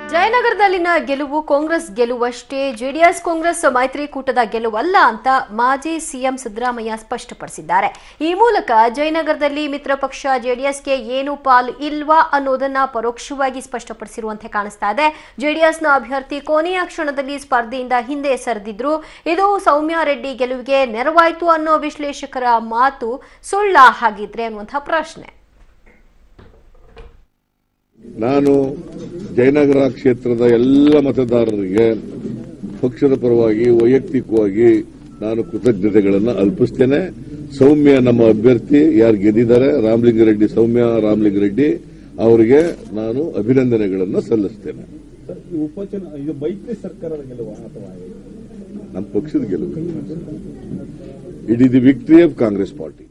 ಜಯನಗರದಲ್ಲಿನ ಗೆಲುವು ಕಾಂಗ್ರೆಸ್ ಗೆಲುವಷ್ಟೇ ಜೆಡಿಎಸ್ ಕಾಂಗ್ರೆಸ್ ಮೈತ್ರಿಕೂಟದ ಗೆಲುವಲ್ಲ ಅಂತ ಮಾಜಿ ಸಿಎಂ ಸಿದ್ದರಾಮಯ್ಯ ಸ್ಪಷ್ಟಪಡಿಸಿದ್ದಾರೆ ಈ ಮೂಲಕ ಜಯನಗರದಲ್ಲಿ ಮಿತ್ರ ಪಕ್ಷ ಜೆಡಿಎಸ್ಗೆ ಏನು ಪಾಲು ಇಲ್ವಾ ಅನ್ನೋದನ್ನ ಪರೋಕ್ಷವಾಗಿ ಸ್ಪಷ್ಟಪಡಿಸಿರುವಂತೆ ಕಾಣಿಸ್ತಾ ಇದೆ ಜೆಡಿಎಸ್ನ ಅಭ್ಯರ್ಥಿ ಕೊನೆಯ ಕ್ಷಣದಲ್ಲಿ ಸ್ಪರ್ಧೆಯಿಂದ ಹಿಂದೆ ಸರಿದಿದ್ರು ಇದು ಸೌಮ್ಯ ರೆಡ್ಡಿ ಗೆಲುವಿಗೆ ನೆರವಾಯಿತು ಅನ್ನೋ ವಿಶ್ಲೇಷಕರ ಮಾತು ಸುಳ್ಳ ಹಾಗಿದ್ರೆ ಅನ್ನುವಂತಹ ಪ್ರಶ್ನೆ ನಾನು ಜಯನಗರ ಕ್ಷೇತ್ರದ ಎಲ್ಲ ಮತದಾರರಿಗೆ ಪಕ್ಷದ ಪರವಾಗಿ ವೈಯಕ್ತಿಕವಾಗಿ ನಾನು ಕೃತಜ್ಞತೆಗಳನ್ನು ಅರ್ಪಿಸ್ತೇನೆ ಸೌಮ್ಯ ನಮ್ಮ ಅಭ್ಯರ್ಥಿ ಯಾರು ಗೆದ್ದಿದ್ದಾರೆ ರಾಮಲಿಂಗರೆಡ್ಡಿ ಸೌಮ್ಯ ರಾಮಲಿಂಗರೆಡ್ಡಿ ಅವರಿಗೆ ನಾನು ಅಭಿನಂದನೆಗಳನ್ನು ಸಲ್ಲಿಸ್ತೇನೆ ಸರ್, ಈ ಉಪಚುನ ಇದು ಮೈತ್ರಿ ಸರ್ಕಾರದ ಗೆಲುವ ಅಥವಾ ಹೇಗೆ? ನಮ್ಮ ಪಕ್ಷದ ಗೆಲುವು it is the victory of Congress party